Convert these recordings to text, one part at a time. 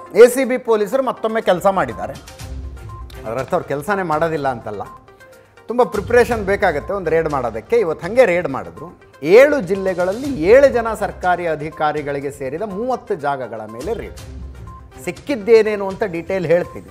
A C B ಪೊಲೀಸರು ಮತ್ತೊಮ್ಮೆ ಕೆಲಸ ಮಾಡಿದ್ದಾರೆ ಅದರರ್ಥ ಅವ್ರು ಕೆಲಸನೇ ಮಾಡೋದಿಲ್ಲ ಅಂತಲ್ಲ ತುಂಬ ಪ್ರಿಪ್ರೇಷನ್ ಬೇಕಾಗುತ್ತೆ ಒಂದು ರೇಡ್ ಮಾಡೋದಕ್ಕೆ ಇವತ್ತು ಹಾಗೆ ರೇಡ್ ಮಾಡಿದ್ರು ಏಳು ಜಿಲ್ಲೆಗಳಲ್ಲಿ ಏಳು ಜನ ಸರ್ಕಾರಿ ಅಧಿಕಾರಿಗಳಿಗೆ ಸೇರಿದ ಮೂವತ್ತು ಜಾಗಗಳ ಮೇಲೆ ರೇಡ್ ಸಿಕ್ಕಿದ್ದೇನೇನು ಅಂತ ಡೀಟೇಲ್ ಹೇಳ್ತೀನಿ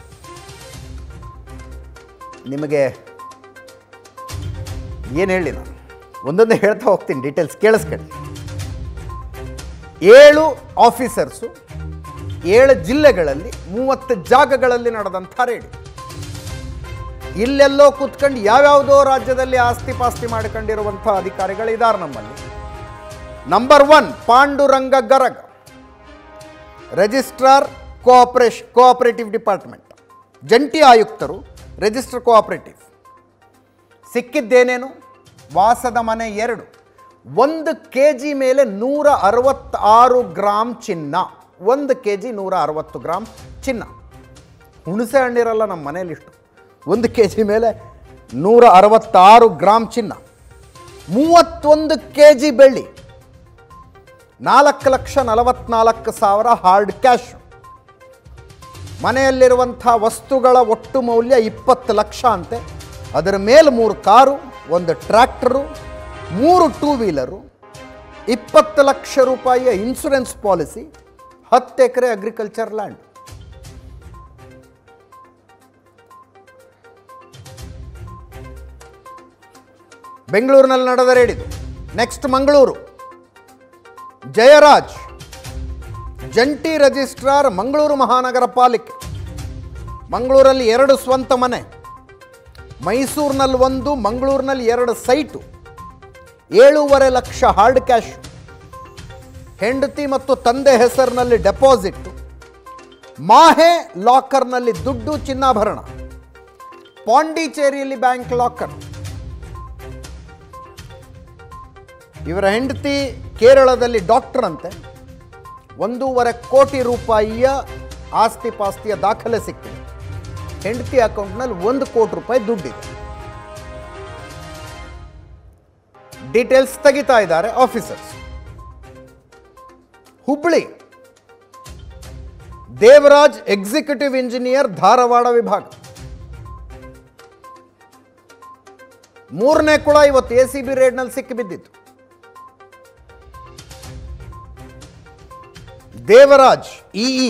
ನಿಮಗೆ ಏನು ಹೇಳಿ ನಾನು ಒಂದೊಂದೇ ಹೇಳ್ತಾ ಹೋಗ್ತೀನಿ ಡೀಟೇಲ್ಸ್ ಕೇಳಿಸ್ಕೊಳ್ಳಿ ಏಳು ಆಫೀಸರ್ಸು ಏಳು ಜಿಲ್ಲೆಗಳಲ್ಲಿ ಮೂವತ್ತು ಜಾಗಗಳಲ್ಲಿ ನಡೆದಂಥ ರೇಡ್ ಇಲ್ಲೆಲ್ಲೋ ಕೂತ್ಕೊಂಡು ಯಾವ್ಯಾವುದೋ ರಾಜ್ಯದಲ್ಲಿ ಆಸ್ತಿ ಪಾಸ್ತಿ ಮಾಡ್ಕೊಂಡಿರುವಂಥ ಅಧಿಕಾರಿಗಳಿದ್ದಾರೆ ನಮ್ಮಲ್ಲಿ number one Panduranga Garaga registrar ಕೋಆಪರೇಷ್ ಕೋಆಪರೇಟಿವ್ ಡಿಪಾರ್ಟ್ಮೆಂಟ್ ಜಂಟಿ ಆಯುಕ್ತರು ರಿಜಿಸ್ಟರ್ ಕೋಆಪರೇಟಿವ್ ಸಿಕ್ಕಿದ್ದೇನೇನು ವಾಸದ ಮನೆ ಎರಡು ಒಂದು ಕೆ ಜಿ ಮೇಲೆ ನೂರ ಅರವತ್ತಾರು ಗ್ರಾಮ್ ಚಿನ್ನ ಒಂದು ಕೆ ಜಿ ನೂರ ಅರವತ್ತು ಗ್ರಾಮ್ ಚಿನ್ನ ಹುಣಸೆ ಹಣ್ಣಿರಲ್ಲ ನಮ್ಮ ಮನೇಲಿಷ್ಟು ಒಂದು ಕೆ ಜಿ ಮೇಲೆ ನೂರ ಅರವತ್ತಾರು ಗ್ರಾಮ್ ಚಿನ್ನ ಮೂವತ್ತೊಂದು ಕೆ ಜಿ ಬೆಳ್ಳಿ ನಾಲ್ಕು ಲಕ್ಷ ನಲವತ್ನಾಲ್ಕು ಸಾವಿರ ಹಾರ್ಡ್ ಕ್ಯಾಶ್ ಮನೆಯಲ್ಲಿರುವಂಥ ವಸ್ತುಗಳ ಒಟ್ಟು ಮೌಲ್ಯ ಇಪ್ಪತ್ತು ಲಕ್ಷ ಅಂತೆ ಅದರ ಮೇಲೆ ಮೂರು ಕಾರು ಒಂದು ಟ್ರ್ಯಾಕ್ಟರು ಮೂರು ಟೂ ವೀಲರು ಇಪ್ಪತ್ತು ಲಕ್ಷ ರೂಪಾಯಿಯ ಇನ್ಶೂರೆನ್ಸ್ ಪಾಲಿಸಿ ಹತ್ತು ಎಕರೆ ಅಗ್ರಿಕಲ್ಚರ್ ಲ್ಯಾಂಡ್ ಬೆಂಗಳೂರಿನಲ್ಲಿ ನಡೆದ ರೇಡಿದು ನೆಕ್ಸ್ಟ್ ಮಂಗಳೂರು ಜಯರಾಜ್ ಜಂಟಿ ರಿಜಿಸ್ಟ್ರಾರ್ ಮಂಗಳೂರು ಮಹಾನಗರ ಪಾಲಿಕೆ ಮಂಗಳೂರಲ್ಲಿ ಎರಡು ಸ್ವಂತ ಮನೆ ಮೈಸೂರಿನಲ್ಲಿ ಒಂದು ಮಂಗಳೂರಿನಲ್ಲಿ ಎರಡು ಸೈಟು ಏಳೂವರೆ ಲಕ್ಷ ಹಾರ್ಡ್ ಕ್ಯಾಶ್ ಹೆಂಡತಿ ಮತ್ತು ತಂದೆ ಹೆಸರಿನಲ್ಲಿ ಡೆಪಾಸಿಟ್ ಮಾಹೆ ಲಾಕರ್ನಲ್ಲಿ ದುಡ್ಡು ಚಿನ್ನಾಭರಣ ಪಾಂಡಿಚೇರಿಯಲ್ಲಿ ಬ್ಯಾಂಕ್ ಲಾಕರ್ ಇವರ ಹೆಂಡತಿ ಕೇರಳದಲ್ಲಿ ಡಾಕ್ಟರ್ ಅಂತೆ ಒಂದೂವರೆ ಕೋಟಿ ರೂಪಾಯಿಯ ಆಸ್ತಿ ಪಾಸ್ತಿಯ ದಾಖಲೆ ಸಿಕ್ಕಿದೆ ಹೆಂಡತಿ ಅಕೌಂಟ್ನಲ್ಲಿ ಒಂದು ಕೋಟಿ ರೂಪಾಯಿ ದುಡ್ಡಿದೆ ಡೀಟೇಲ್ಸ್ ತೆಗಿತಾ ಇದ್ದಾರೆ officers Hubli Devaraj executive engineer Dharwad ವಿಭಾಗ ಮೂರನೇ ಕುಳ ಇವತ್ತು ಎ ಸಿ ಬಿ ರೇಡ್ನಲ್ಲಿ ಸಿಕ್ಕಿಬಿದ್ದಿತ್ತು ದೇವರಾಜ್ ಇಇ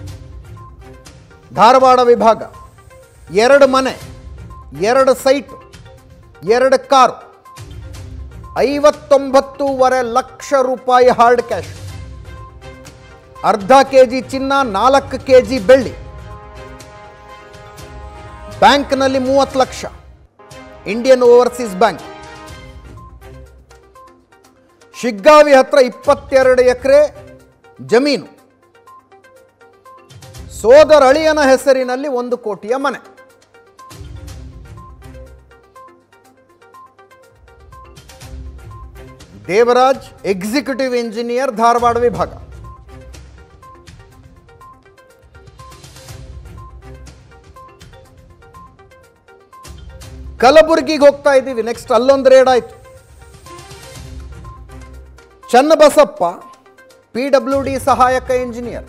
ಧಾರವಾಡ ವಿಭಾಗ ಎರಡು ಮನೆ ಎರಡು ಸೈಟು ಎರಡು ಕಾರು ಐವತ್ತೊಂಬತ್ತೂವರೆ ಲಕ್ಷ ರೂಪಾಯಿ ಹಾರ್ಡ್ ಕ್ಯಾಶ್ ಅರ್ಧ ಕೆ ಜಿ ಚಿನ್ನ ನಾಲ್ಕು ಕೆ ಜಿ ಬೆಳ್ಳಿ ಬ್ಯಾಂಕ್ನಲ್ಲಿ ಮೂವತ್ತು lakh Indian Overseas Bank Shiggavi ಹತ್ರ ಇಪ್ಪತ್ತೆರಡು ಎಕರೆ ಜಮೀನು ಸೋದರ ಅಳಿಯನ ಹೆಸರಿನಲ್ಲಿ ಒಂದು ಕೋಟಿಯ ಮನೆ ದೇವರಾಜ್ ಎಕ್ಸಿಕ್ಯೂಟಿವ್ ಇಂಜಿನಿಯರ್ ಧಾರವಾಡ ವಿಭಾಗ ಕಲಬುರಗಿಗೆ ಹೋಗ್ತಾ ಇದ್ದೀವಿ ನೆಕ್ಸ್ಟ್ ಅಲ್ಲೊಂದು ರೇಡ್ ಆಯ್ತು ಚನ್ನಬಸಪ್ಪ ಪಿ ಡಬ್ಲ್ಯೂ ಡಿ ಸಹಾಯಕ ಇಂಜಿನಿಯರ್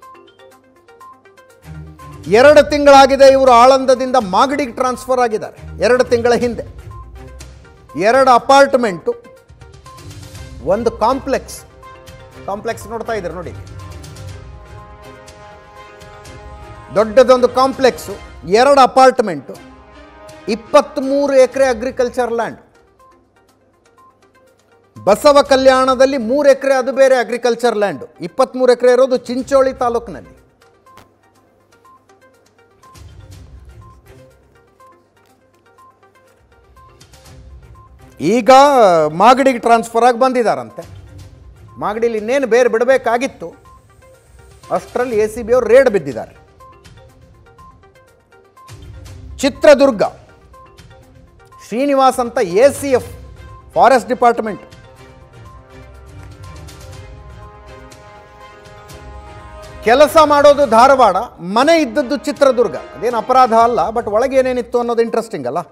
ಎರಡು ತಿಂಗಳಾಗಿದೆ ಇವರು ಆಳಂದದಿಂದ ಮಾಗಡಿಗೆ ಟ್ರಾನ್ಸ್ಫರ್ ಆಗಿದ್ದಾರೆ ಎರಡು ತಿಂಗಳ ಹಿಂದೆ ಎರಡು ಅಪಾರ್ಟ್ಮೆಂಟು ಒಂದು ಕಾಂಪ್ಲೆಕ್ಸ್ ಕಾಂಪ್ಲೆಕ್ಸ್ ನೋಡ್ತಾ ಇದ್ದಾರೆ ನೋಡಿ ದೊಡ್ಡದೊಂದು ಕಾಂಪ್ಲೆಕ್ಸು ಎರಡು ಅಪಾರ್ಟ್ಮೆಂಟು ಇಪ್ಪತ್ತ್ಮೂರು ಎಕರೆ ಅಗ್ರಿಕಲ್ಚರ್ ಲ್ಯಾಂಡ್ ಬಸವ ಕಲ್ಯಾಣದಲ್ಲಿ ಮೂರು ಎಕರೆ ಅದು ಬೇರೆ ಅಗ್ರಿಕಲ್ಚರ್ ಲ್ಯಾಂಡ್ ಇಪ್ಪತ್ತ್ಮೂರು ಎಕರೆ ಇರೋದು ಚಿಂಚೋಳಿ ತಾಲೂಕಿನಲ್ಲಿ ಈಗ ಮಾಗಡಿಗೆ ಟ್ರಾನ್ಸ್ಫರ್ ಆಗಿ ಬಂದಿದ್ದಾರಂತೆ ಮಾಗಡಿಲಿ ಇನ್ನೇನು ಬೇರೆ ಬಿಡಬೇಕಾಗಿತ್ತು ಅಷ್ಟರಲ್ಲಿ ಎ ಸಿ ಬಿ ಅವರು ರೇಡ್ ಬಿದ್ದಿದ್ದಾರೆ ಚಿತ್ರದುರ್ಗ ಶ್ರೀನಿವಾಸ್ ಅಂತ A C F forest department ಕೆಲಸ ಮಾಡೋದು ಧಾರವಾಡ ಮನೆ ಇದ್ದದ್ದು ಚಿತ್ರದುರ್ಗ ಅದೇನು ಅಪರಾಧ ಅಲ್ಲ ಬಟ್ ಒಳಗೆ ಏನೇನಿತ್ತು ಅನ್ನೋದು ಇಂಟ್ರೆಸ್ಟಿಂಗ್ ಅಲ್ಲ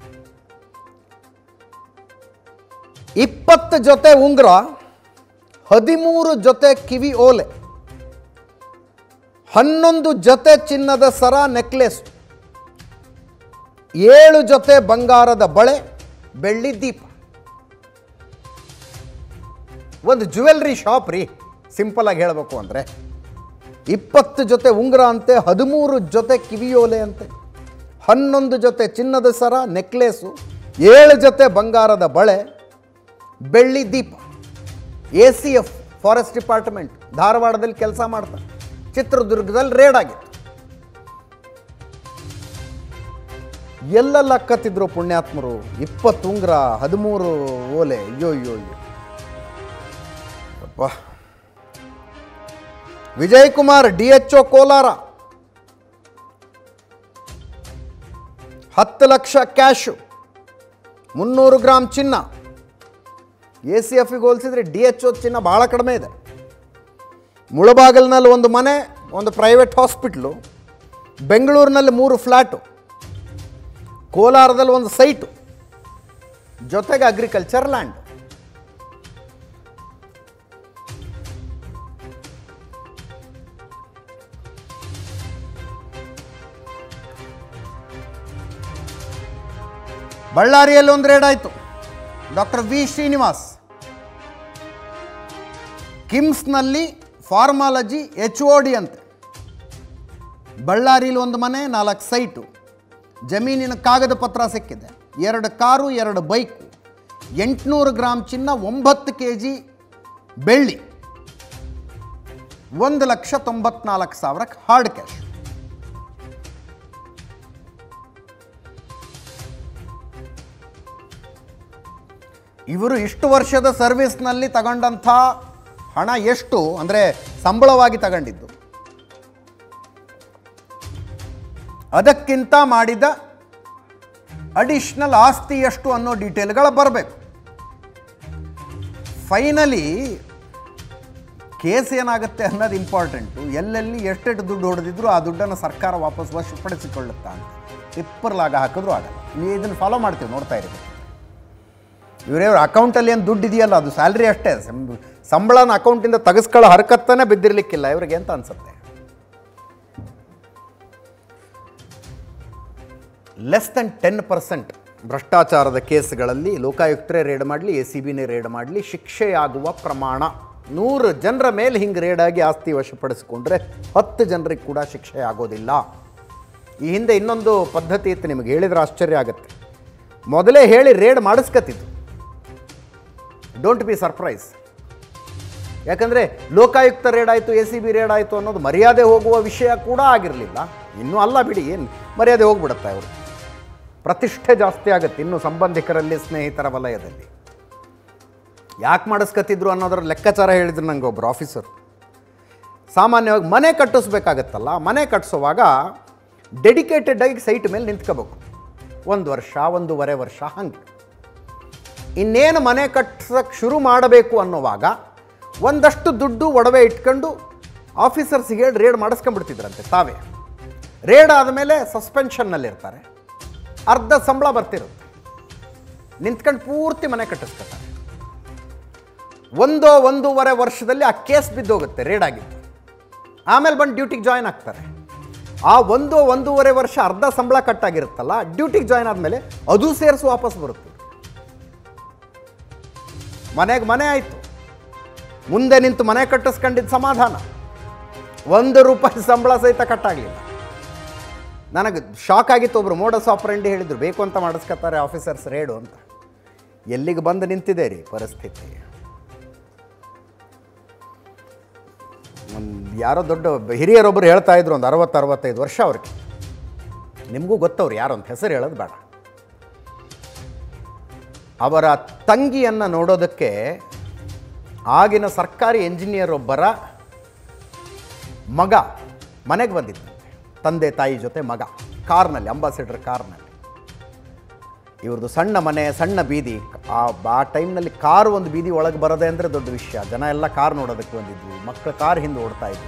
ಇಪ್ಪತ್ತು ಜೊತೆ ಉಂಗುರ ಹದಿಮೂರು ಜೊತೆ ಕಿವಿ ಓಲೆ ಹನ್ನೊಂದು ಜೊತೆ ಚಿನ್ನದ ಸರ ನೆಕ್ಲೆಸ್ ಏಳು ಜೊತೆ ಬಂಗಾರದ ಬಳೆ ಬೆಳ್ಳಿ ದೀಪ ಒಂದು ಜುವೆಲ್ರಿ ಶಾಪ್ ರೀ ಸಿಂಪಲ್ ಆಗಿ ಹೇಳಬೇಕು ಅಂದರೆ ಇಪ್ಪತ್ತು ಜೊತೆ ಉಂಗುರ ಅಂತೆ ಹದಿಮೂರು ಜೊತೆ ಕಿವಿಯೋಲೆ ಅಂತೆ ಹನ್ನೊಂದು ಜೊತೆ ಚಿನ್ನದ ಸರ ನೆಕ್ಲೇಸು ಏಳು ಜೊತೆ ಬಂಗಾರದ ಬಳೆ ಬೆಳ್ಳಿ ದೀಪ A C F forest department ಧಾರವಾಡದಲ್ಲಿ ಕೆಲಸ ಮಾಡ್ತಾರೆ ಚಿತ್ರದುರ್ಗದಲ್ಲಿ ರೇಡ್ ಆಗಿತ್ತು ಎಲ್ಲೆಲ್ಲ ಕತ್ತಿದ್ರು ಪುಣ್ಯಾತ್ಮರು ಇಪ್ಪತ್ತು ಉಂಗುರ ಹದಿಮೂರು ಓಲೆ ಅಯ್ಯೋ ಅಯ್ಯೋ ಅಯ್ಯೋ ಅಪ್ಪ Vijay Kumar D H O Kolar ಹತ್ತು ಲಕ್ಷ ಕ್ಯಾಶು ಮುನ್ನೂರು ಗ್ರಾಮ್ ಚಿನ್ನ ಎ ಸಿ ಎಫ್ಗೆ ಹೋಲಿಸಿದ್ರೆ ಡಿ ಎಚ್ ಒ ಚಿನ್ನ ಭಾಳ ಕಡಿಮೆ ಇದೆ ಮುಳಬಾಗಿಲಿನಲ್ಲಿ ಒಂದು ಮನೆ ಒಂದು ಪ್ರೈವೇಟ್ ಹಾಸ್ಪಿಟ್ಲು ಬೆಂಗಳೂರಿನಲ್ಲಿ ಮೂರು ಫ್ಲ್ಯಾಟು ಕೋಲಾರದಲ್ಲಿ ಒಂದು ಸೈಟು ಜೊತೆಗೆ ಅಗ್ರಿಕಲ್ಚರ್ ಲ್ಯಾಂಡ್ ಬಳ್ಳಾರಿಯಲ್ಲಿ ಒಂದು ರೇಡ್ ಆಯಿತು ಡಾಕ್ಟರ್ ವಿ ಶ್ರೀನಿವಾಸ್ ಕಿಮ್ಸ್ನಲ್ಲಿ ಫಾರ್ಮಾಲಜಿ ಎಚ್ ಒ ಡಿ ಅಂತೆ ಬಳ್ಳಾರಿಲಿ ಒಂದು ಮನೆ ನಾಲ್ಕು ಸೈಟು ಜಮೀನಿನ ಕಾಗದ ಪತ್ರ ಸಿಕ್ಕಿದೆ ಎರಡು ಕಾರು ಎರಡು ಬೈಕು ಎಂಟುನೂರು ಗ್ರಾಮ್ ಚಿನ್ನ ಒಂಬತ್ತು ಕೆ ಜಿ ಬೆಳ್ಳಿ ಒಂದು ಲಕ್ಷ ತೊಂಬತ್ನಾಲ್ಕು ಸಾವಿರಕ್ಕೆ ಹಾರ್ಡ್ ಕ್ಯಾಶ್ ಇವರು ಇಷ್ಟು ವರ್ಷದ ಸರ್ವಿಸ್ನಲ್ಲಿ ತಗೊಂಡಂಥ ಹಣ ಎಷ್ಟು ಅಂದರೆ ಸಂಬಳವಾಗಿ ತಗೊಂಡಿದ್ದು ಅದಕ್ಕಿಂತ ಮಾಡಿದ ಅಡಿಷ್ನಲ್ ಆಸ್ತಿ ಎಷ್ಟು ಅನ್ನೋ ಡೀಟೇಲ್ಗಳು ಬರಬೇಕು ಫೈನಲಿ ಕೇಸ್ ಏನಾಗುತ್ತೆ ಅನ್ನೋದು ಇಂಪಾರ್ಟೆಂಟು ಎಲ್ಲೆಲ್ಲಿ ಎಷ್ಟೆಷ್ಟು ದುಡ್ಡು ಹೊಡೆದಿದ್ರು ಆ ದುಡ್ಡನ್ನು ಸರ್ಕಾರ ವಾಪಸ್ ವಶಪಡಿಸಿಕೊಳ್ಳುತ್ತಾ ಅಂತ ಟಿಪ್ಪರ್ಲಾಗ ಹಾಕಿದ್ರು ಆಗಲ್ಲ ನೀವು ಇದನ್ನು ಫಾಲೋ ಮಾಡ್ತೀವಿ ನೋಡ್ತಾ ಇರ್ಬೇಕು ಇವರೇವ್ರ ಅಕೌಂಟಲ್ಲಿ ಏನು ದುಡ್ಡು ಇದೆಯಲ್ಲ ಅದು ಸ್ಯಾಲ್ರಿ ಅಷ್ಟೇ ಸಂಬ- ಸಂಬಳನ ಅಕೌಂಟಿಂದ ತೆಗೆಸ್ಕೊಳ್ಳೋ ಹರಕತ್ತನೇ ಬಿದ್ದಿರ್ಲಿಕ್ಕಿಲ್ಲ ಇವ್ರಿಗೆ ಅಂತ ಅನ್ಸುತ್ತೆ ಲೆಸ್ ದೆನ್ ಟೆನ್ ಪರ್ಸೆಂಟ್ ಭ್ರಷ್ಟಾಚಾರದ ಕೇಸ್ಗಳಲ್ಲಿ ಲೋಕಾಯುಕ್ತರೇ ರೇಡ್ ಮಾಡಲಿ ಎ ಸಿ ಬಿನೇ ರೇಡ್ ಮಾಡಲಿ ಶಿಕ್ಷೆಯಾಗುವ ಪ್ರಮಾಣ ನೂರು ಜನರ ಮೇಲೆ ಹಿಂಗೆ ರೇಡ್ ಆಗಿ ಆಸ್ತಿ ವಶಪಡಿಸಿಕೊಂಡ್ರೆ ಹತ್ತು ಜನರಿಗೆ ಕೂಡ ಶಿಕ್ಷೆ ಆಗೋದಿಲ್ಲ ಈ ಹಿಂದೆ ಇನ್ನೊಂದು ಪದ್ಧತಿ ಇತ್ತು ನಿಮಗೆ ಹೇಳಿದ್ರೆ ಆಶ್ಚರ್ಯ ಆಗುತ್ತೆ ಮೊದಲೇ ಹೇಳಿ ರೇಡ್ ಮಾಡಿಸ್ಕತ್ತಿತ್ತು ಡೋಂಟ್ ಬಿ ಸರ್ಪ್ರೈಸ್ ಯಾಕಂದರೆ ಲೋಕಾಯುಕ್ತ ರೇಡ್ ಆಯಿತು ಎ ಸಿ ಬಿ ರೇಡ್ ಆಯಿತು ಅನ್ನೋದು ಮರ್ಯಾದೆ ಹೋಗುವ ವಿಷಯ ಕೂಡ ಆಗಿರಲಿಲ್ಲ ಇನ್ನೂ ಅಲ್ಲ ಬಿಡಿ ಏನು ಮರ್ಯಾದೆ ಹೋಗ್ಬಿಡುತ್ತೆ ಅವರು ಪ್ರತಿಷ್ಠೆ ಜಾಸ್ತಿ ಆಗುತ್ತೆ ಇನ್ನು ಸಂಬಂಧಿಕರಲ್ಲಿ ಸ್ನೇಹಿತರ ವಲಯದಲ್ಲಿ ಯಾಕೆ ಮಾಡಿಸ್ಕತ್ತಿದ್ರು ಅನ್ನೋದ್ರ ಲೆಕ್ಕಾಚಾರ ಹೇಳಿದ್ರು ನಂಗೆ ಒಬ್ಬರು ಆಫೀಸರ್ ಸಾಮಾನ್ಯವಾಗಿ ಮನೆ ಕಟ್ಟಿಸ್ಬೇಕಾಗತ್ತಲ್ಲ ಮನೆ ಕಟ್ಟಿಸೋವಾಗ ಡೆಡಿಕೇಟೆಡ್ ಆಗಿ ಸೈಟ್ ಮೇಲೆ ನಿಂತ್ಕೋಬೇಕು ಒಂದು ವರ್ಷ ಒಂದೂವರೆ ವರ್ಷ ಹಾಗೆ ಇನ್ನೇನು ಮನೆ ಕಟ್ಸಕ್ಕೆ ಶುರು ಮಾಡಬೇಕು ಅನ್ನೋವಾಗ ಒಂದಷ್ಟು ದುಡ್ಡು ಒಡವೆ ಇಟ್ಕೊಂಡು ಆಫೀಸರ್ಸ್ಗೆ ಹೇಳಿ ರೇಡ್ ಮಾಡಿಸ್ಕೊಂಡ್ಬಿಡ್ತಿದ್ರಂತೆ ತಾವೇ ರೇಡ್ ಆದಮೇಲೆ ಸಸ್ಪೆನ್ಷನ್ನಲ್ಲಿರ್ತಾರೆ ಅರ್ಧ ಸಂಬಳ ಬರ್ತಿರುತ್ತೆ ನಿಂತ್ಕೊಂಡು ಪೂರ್ತಿ ಮನೆ ಕಟ್ಟಿಸ್ಕೊತಾರೆ ಒಂದೋ ಒಂದೂವರೆ ವರ್ಷದಲ್ಲಿ ಆ ಕೇಸ್ ಬಿದ್ದೋಗುತ್ತೆ ರೇಡ್ ಆಗಿದ್ದು ಆಮೇಲೆ ಬಂದು ಡ್ಯೂಟಿಗೆ ಜಾಯ್ನ್ ಆಗ್ತಾರೆ ಆ ಒಂದು ಒಂದೂವರೆ ವರ್ಷ ಅರ್ಧ ಸಂಬಳ ಕಟ್ಟಾಗಿರುತ್ತಲ್ಲ ಡ್ಯೂಟಿಗೆ ಜಾಯ್ನ್ ಆದಮೇಲೆ ಅದು ಸೇರಿಸಿ ವಾಪಸ್ ಬರುತ್ತೆ ಮನೆಗೆ ಮನೆ ಆಯಿತು ಮುಂದೆ ನಿಂತು ಮನೆ ಕಟ್ಟಿಸ್ಕೊಂಡಿದ್ದ ಸಮಾಧಾನ ಒಂದು ರೂಪಾಯಿ ಸಂಬಳ ಸಹಿತ ಕಟ್ಟಾಗಲಿಲ್ಲ ನನಗೆ ಶಾಕ್ ಆಗಿತ್ತು ಒಬ್ಬರು ಮೋಡಸ್ ಆಪರೆಂಡಿ ಹೇಳಿದರು ಬೇಕು ಅಂತ ಮಾಡಿಸ್ಕೊತಾರೆ ಆಫೀಸರ್ಸ್ ರೇಡು ಅಂತ ಎಲ್ಲಿಗೆ ಬಂದು ನಿಂತಿದೆ ರೀ ಪರಿಸ್ಥಿತಿ ಒಂದು ಯಾರೋ ದೊಡ್ಡ ಹಿರಿಯರೊಬ್ಬರು ಹೇಳ್ತಾ ಇದ್ರು ಒಂದು ಅರವತ್ತು ಅರವತ್ತೈದು ವರ್ಷ ಅವ್ರಿಗೆ ನಿಮಗೂ ಗೊತ್ತವ್ರು ಯಾರು ಅಂತ ಹೆಸರು ಹೇಳೋದು ಬೇಡ ಅವರ ತಂಗಿಯನ್ನು ನೋಡೋದಕ್ಕೆ ಆಗಿನ ಸರ್ಕಾರಿ ಎಂಜಿನಿಯರ್ ಒಬ್ಬರ ಮಗ ಮನೆಗೆ ಬಂದಿದ್ದಂತೆ ತಂದೆ ತಾಯಿ ಜೊತೆ ಮಗ ಕಾರ್ನಲ್ಲಿ ಅಂಬಾಸಿಡರ್ ಕಾರ್ನಲ್ಲಿ ಇವ್ರದ್ದು ಸಣ್ಣ ಮನೆ ಸಣ್ಣ ಬೀದಿ ಆ ಆ ಟೈಮ್ನಲ್ಲಿ ಕಾರು ಒಂದು ಬೀದಿ ಒಳಗೆ ಬರೋದೇ ಅಂದರೆ ದೊಡ್ಡ ವಿಷಯ ಜನ ಎಲ್ಲ ಕಾರ್ ನೋಡೋದಕ್ಕೆ ಬಂದಿದ್ವಿ ಮಕ್ಕಳು ಕಾರ್ ಹಿಂದೆ ಓಡ್ತಾ ಇದ್ವಿ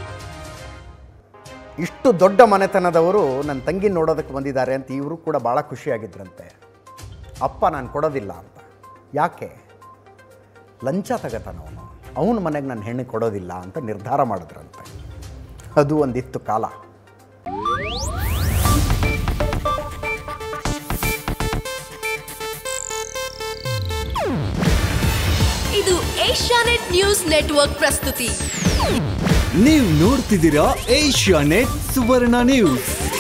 ಇಷ್ಟು ದೊಡ್ಡ ಮನೆತನದವರು ನನ್ನ ತಂಗಿ ನೋಡೋದಕ್ಕೆ ಬಂದಿದ್ದಾರೆ ಅಂತ ಇವರು ಕೂಡ ಭಾಳ ಖುಷಿಯಾಗಿದ್ರಂತೆ ಅಪ್ಪ ನಾನು ಕೊಡೋದಿಲ್ಲ ಅಂತ ಯಾಕೆ ಲಂಚ ತಗತಾನವನು ಅವನ ಮನೆಗೆ ನನ್ನ ಹೆಣ್ಣು ಕೊಡೋದಿಲ್ಲ ಅಂತ ನಿರ್ಧಾರ ಮಾಡಿದ್ರಂತೆ ಅದು ಒಂದಿತ್ತು ಕಾಲ ಇದು ಏಷ್ಯಾನೆಟ್ ನ್ಯೂಸ್ ನೆಟ್ವರ್ಕ್ ಪ್ರಸ್ತುತಿ ನೀವು ನೋಡ್ತಿದ್ದೀರಾ ಏಷ್ಯಾ ನೆಟ್ ಸುವರ್ಣ ನ್ಯೂಸ್